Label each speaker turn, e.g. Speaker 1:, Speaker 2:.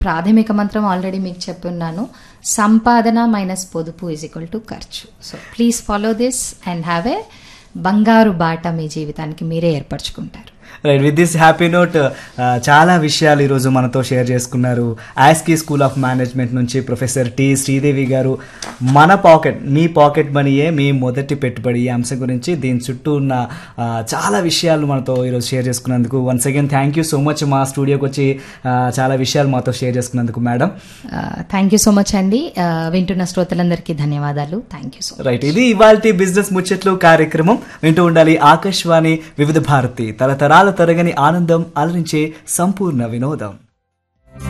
Speaker 1: ప్రాథమిక మంత్రం ఆల్రెడీ మీకు చెప్పున్నాను సంపాదన మైనస్ పొదుపు ఈజ్ ఈక్వల్ టు ఖర్చు so please follow this and have a బంగారు బాట మీ జీవితానికి మీరే ఏర్పరచుకుంటారు
Speaker 2: right with this happy note చాలా విషయాలు ఈరోజు మనతో షేర్ చేసుకున్నారు యాస్కీ స్కూల్ ఆఫ్ మేనేజ్మెంట్ నుంచి ప్రొఫెసర్ టి శ్రీదేవి గారు మన పాకెట్ మీ పాకెట్ మనీయే మీ మొదటి పెట్టుబడి ఈ అంశం గురించి దీని చుట్టూ ఉన్న ఆ, చాలా విషయాలు మనతో ఈరోజు షేర్ చేసుకున్నందుకు once again thank you so much మా స్టూడియోకి వచ్చి ఆ, చాలా విషయాలు మాతో షేర్ చేసుకున్నందుకు madam
Speaker 1: thank you so much అండి ఆ, వింటున్న శ్రోతలందరికీ ధన్యవాదాలు thank you so much
Speaker 2: right ఇది ఇవాల్టి బిజినెస్ ముచ్చట్లు కార్యక్రమం వింటూ ఉండాలి ఆకాశవాణి వివిధ భారతి తరతరాల తరగని ఆనందం అలరించే సంపూర్ణ వినోదం